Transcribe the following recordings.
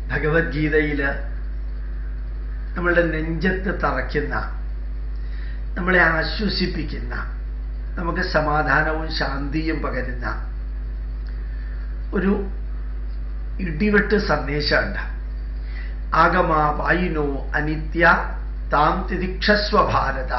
ഭഗവത്ഗീതയില് നമ്മളുടെ നെഞ്ചത്ത് തറയ്ക്കുന്ന നമ്മളെ ആശ്വസിപ്പിക്കുന്ന നമുക്ക് സമാധാനവും ശാന്തിയും പകരുന്ന ഒരു ഇടിവെട്ട് സന്ദേശമുണ്ട് ആഗമാ വായിനോ അനിത്യ താം തിദിക്ഷസ്വ ഭാരത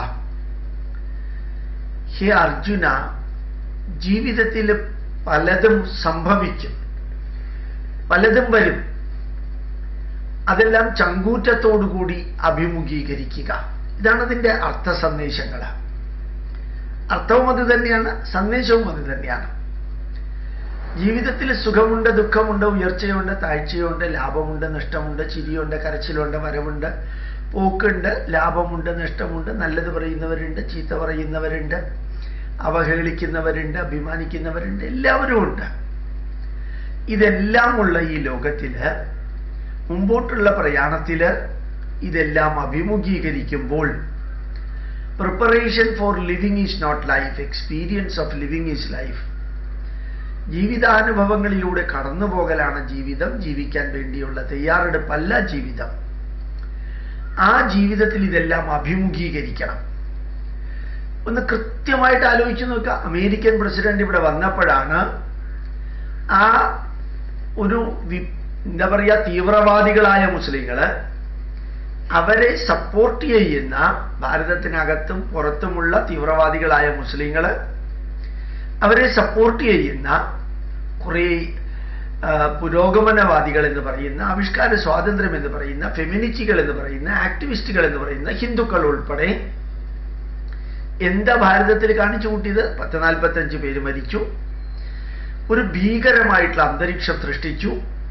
ഹേ അർജുന ജീവിതത്തിൽ പലതും സംഭവിക്കും പലതും വരും അതെല്ലാം ചങ്കൂറ്റത്തോടുകൂടി അഭിമുഖീകരിക്കുക ഇതാണ് അതിൻ്റെ അർത്ഥ സന്ദേശങ്ങൾ അർത്ഥവും അത് തന്നെയാണ് സന്ദേശവും അത് തന്നെയാണ് ജീവിതത്തിൽ സുഖമുണ്ട് ദുഃഖമുണ്ട് ഉയർച്ചയുണ്ട് താഴ്ചയുണ്ട് ലാഭമുണ്ട് നഷ്ടമുണ്ട് ചിരിയുണ്ട് കരച്ചിലുണ്ട് വരവുണ്ട് പോക്കുണ്ട് ലാഭമുണ്ട് നഷ്ടമുണ്ട് നല്ലത് പറയുന്നവരുണ്ട് ചീത്ത പറയുന്നവരുണ്ട് അവഹേളിക്കുന്നവരുണ്ട് അഭിമാനിക്കുന്നവരുണ്ട് എല്ലാവരും ഉണ്ട് ഇതെല്ലാം ഉള്ള ഈ ലോകത്തില് മുമ്പോട്ടുള്ള പ്രയാണത്തില് ഇതെല്ലാം അഭിമുഖീകരിക്കുമ്പോൾ preparation for living is not life experience of living is life ജീവിതാനുഭവങ്ങളിലൂടെ കടന്നു പോകലാണ് ജീവിതം ജീവിക്കാൻ വേണ്ടിയുള്ള തയ്യാറെടുപ്പല്ല ജീവിതം ആ ജീവിതത്തിൽ ഇതെല്ലാം അഭിമുഖീകരിക്കണം ഒന്ന് കൃത്യമായിട്ട് ആലോചിച്ച് നോക്കുക അമേരിക്കൻ പ്രസിഡന്റ് ഇവിടെ വന്നപ്പോഴാണ് ആ ഒരു വി- എന്താ പറയുക തീവ്രവാദികളായ മുസ്ലിങ്ങള് അവരെ സപ്പോർട്ട് ചെയ്യുന്ന ഭാരതത്തിനകത്തും പുറത്തുമുള്ള തീവ്രവാദികളായ മുസ്ലിങ്ങള് അവരെ സപ്പോർട്ട് ചെയ്യുന്ന കുറേ ആ, പുരോഗമനവാദികൾ എന്ന് പറയുന്ന ആവിഷ്കാര സ്വാതന്ത്ര്യം എന്ന് പറയുന്ന ഫെമിനിറ്റികൾ എന്ന് പറയുന്ന ആക്ടിവിസ്റ്റുകൾ എന്ന് പറയുന്ന ഹിന്ദുക്കൾ ഉൾപ്പെടെ എന്താ ഭാരതത്തിൽ കാണിച്ചു കൂട്ടിയത് പത്ത് നാൽപ്പത്തഞ്ച് പേര് മരിച്ചു ഒരു ഭീകരമായിട്ടുള്ള അന്തരീക്ഷം സൃഷ്ടിച്ചു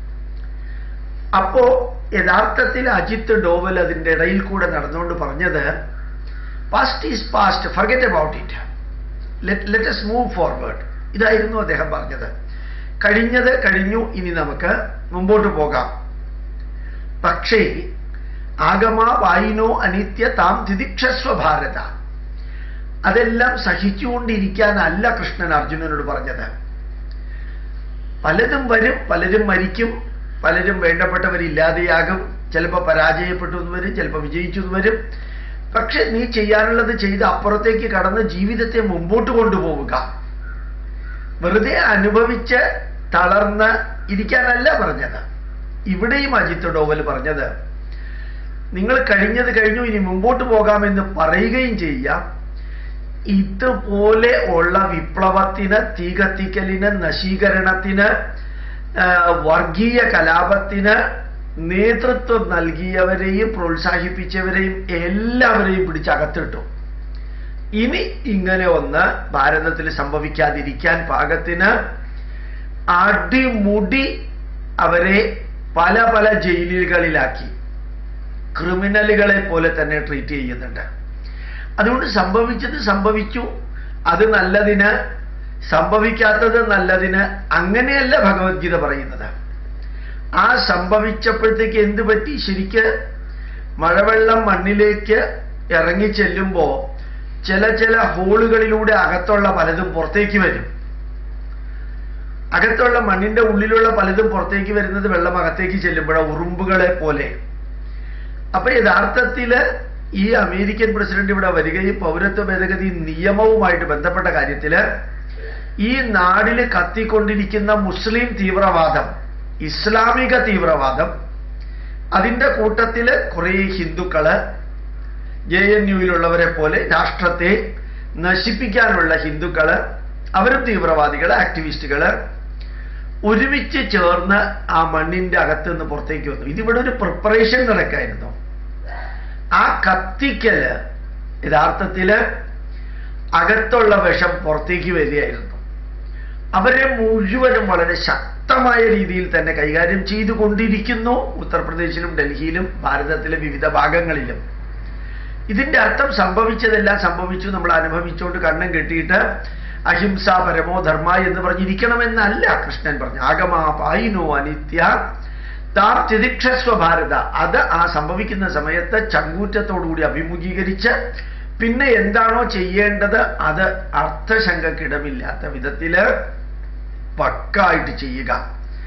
അപ്പോ യഥാർത്ഥത്തിൽ അജിത്ത് ഡോവൽ അതിൻ്റെ ഇടയിൽ കൂടെ നടന്നുകൊണ്ട് പറഞ്ഞത് past is past forget about it let's move forward ഇതായിരുന്നു അദ്ദേഹം പറഞ്ഞത് കഴിഞ്ഞത് കഴിഞ്ഞു ഇനി നമുക്ക് മുമ്പോട്ട് പോകാം പക്ഷേ ആഗമ വായിനോ അനിത്യ താം തിദിക്ഷസ്വ ഭാരത അതെല്ലാം സഹിച്ചുകൊണ്ടിരിക്കാനല്ല കൃഷ്ണൻ അർജുനനോട് പറഞ്ഞത് പലതും വരും പലരും മരിക്കും പലരും വേണ്ടപ്പെട്ടവരില്ലാതെയാകും ചിലപ്പോൾ പരാജയപ്പെട്ടു എന്ന് വരും ചിലപ്പോൾ വിജയിച്ചു എന്ന് വരും പക്ഷെ നീ ചെയ്യാനുള്ളത് ചെയ്ത് അപ്പുറത്തേക്ക് കടന്ന് ജീവിതത്തെ മുമ്പോട്ട് കൊണ്ടുപോവുക വെറുതെ അനുഭവിച്ച് തളർന്ന് ഇരിക്കാനല്ല പറഞ്ഞത് ഇവിടെയും അജിത്ത് ഡോവൽ പറഞ്ഞത് നിങ്ങൾ കഴിഞ്ഞത് കഴിഞ്ഞു ഇനി മുമ്പോട്ട് പോകാമെന്ന് പറയുകയും ചെയ്യാം ഇതുപോലെ ഉള്ള വിപ്ലവത്തിന് തീ കത്തിക്കലിന് നശീകരണത്തിന് ആ, വർഗീയ കലാപത്തിന് നേതൃത്വം നൽകിയവരെയും പ്രോത്സാഹിപ്പിച്ചവരെയും എല്ലാവരെയും പിടിച്ചകത്തിട്ടു ഇനി ഇങ്ങനെ ഒന്ന് ഭാരതത്തിൽ സംഭവിക്കാതിരിക്കാൻ പാകത്തിന് അടിമുടി അവരെ പല പല ജയിലുകളിലാക്കി ക്രിമിനലുകളെ പോലെ തന്നെ ട്രീറ്റ് ചെയ്യുന്നുണ്ട് അതുകൊണ്ട് സംഭവിച്ചത് സംഭവിച്ചു അത് നല്ലതിന് സംഭവിക്കാത്തത് നല്ലതിന് അങ്ങനെയല്ല ഭഗവത്ഗീത പറയുന്നത് ആ സംഭവിച്ചപ്പോഴത്തേക്ക് എന്ത് പറ്റി ശരിക്ക് മഴവെള്ളം മണ്ണിലേക്ക് ഇറങ്ങി ചെല്ലുമ്പോൾ ചില ചില ഹോളുകളിലൂടെ അകത്തുള്ള പലതും പുറത്തേക്ക് വരും അകത്തുള്ള മണ്ണിന്റെ ഉള്ളിലുള്ള പലതും പുറത്തേക്ക് വരുന്നത് വെള്ളം അകത്തേക്ക് ചെല്ലുമ്പോഴ ഉറുമ്പുകളെ പോലെ അപ്പൊ യഥാർത്ഥത്തില് ഈ അമേരിക്കൻ പ്രസിഡന്റ് ഇവിടെ വരികയും പൗരത്വ ഭേദഗതി നിയമവുമായിട്ട് ബന്ധപ്പെട്ട കാര്യത്തില് ഈ നാടില് കത്തിക്കൊണ്ടിരിക്കുന്ന മുസ്ലിം തീവ്രവാദം ഇസ്ലാമിക തീവ്രവാദം അതിന്റെ കൂട്ടത്തില് കുറെ ഹിന്ദുക്കള് ജെ എൻ യുവിലുള്ളവരെ പോലെ രാഷ്ട്രത്തെ നശിപ്പിക്കാനുള്ള ഹിന്ദുക്കള് അവരും തീവ്രവാദികള് ആക്ടിവിസ്റ്റുകള് ഒരുമിച്ച് ചേർന്ന് ആ മണ്ണിന്റെ അകത്ത് നിന്ന് പുറത്തേക്ക് വന്നു ഇതിവിടെ ഒരു പ്രിപ്പറേഷൻ നടക്കായിരുന്നു ആ കത്തിക്കല് യഥാർത്ഥത്തില് അകത്തുള്ള വിഷം പുറത്തേക്ക് വരികയായിരുന്നു അവരെ മുഴുവനും വളരെ ശക്തമായ രീതിയിൽ തന്നെ കൈകാര്യം ചെയ്തുകൊണ്ടിരിക്കുന്നു ഉത്തർപ്രദേശിലും ഡൽഹിയിലും ഭാരതത്തിലെ വിവിധ ഭാഗങ്ങളിലും ഇതിന്റെ അർത്ഥം സംഭവിച്ചതെല്ലാം സംഭവിച്ചു നമ്മൾ അനുഭവിച്ചുകൊണ്ട് കണ്ണം കെട്ടിയിട്ട് അഹിംസ പരമോ ധർമ്മ എന്ന് പറഞ്ഞിരിക്കണമെന്നല്ല കൃഷ്ണൻ പറഞ്ഞു ആഗമാ പായിനോ അനിത്യ താം തിദിക്ഷസ്വ ഭാരത അത് ആ സംഭവിക്കുന്ന സമയത്ത് ചങ്കൂറ്റത്തോടുകൂടി അഭിമുഖീകരിച്ച് പിന്നെ എന്താണോ ചെയ്യേണ്ടത് അത് അർത്ഥശങ്കക്കിടമില്ലാത്ത വിധത്തില് പക്കായിട്ട് ചെയ്യുക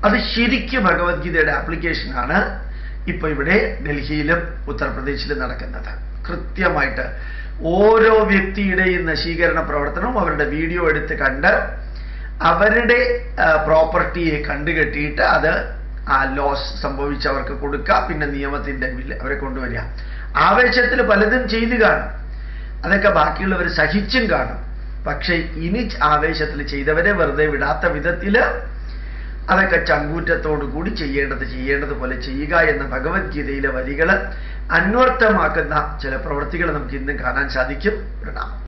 അത് ശരിക്കും ഭഗവത്ഗീതയുടെ ആപ്ലിക്കേഷനാണ് ഇപ്പൊ ഇവിടെ ഡൽഹിയിലും ഉത്തർപ്രദേശിലും നടക്കുന്നത് കൃത്യമായിട്ട് ഓരോ വ്യക്തിയുടെയും നശീകരണ പ്രവർത്തനവും അവരുടെ വീഡിയോ എടുത്ത് കണ്ട് അവരുടെ പ്രോപ്പർട്ടിയെ കണ്ടുകെട്ടിയിട്ട് അത് ആ ലോസ് സംഭവിച്ചവർക്ക് കൊടുക്കുക പിന്നെ നിയമത്തിന്റെ മുന്നിൽ അവരെ കൊണ്ടുവരിക ആവേശത്തിൽ പലതും ചെയ്തു കാണും അതൊക്കെ ബാക്കിയുള്ളവർ സഹിച്ചും കാണും പക്ഷെ ഇനി ആവേശത്തിൽ ചെയ്തവരെ വെറുതെ വിടാത്ത വിധത്തില് അതൊക്കെ ചങ്കൂറ്റത്തോടു കൂടി ചെയ്യേണ്ടത് ചെയ്യേണ്ടത് പോലെ ചെയ്യുക എന്ന ഭഗവത്ഗീതയിലെ വരികൾ അന്വർത്ഥമാക്കുന്ന ചില പ്രവൃത്തികൾ നമുക്ക് ഇന്നും കാണാൻ സാധിക്കും പ്രണാമം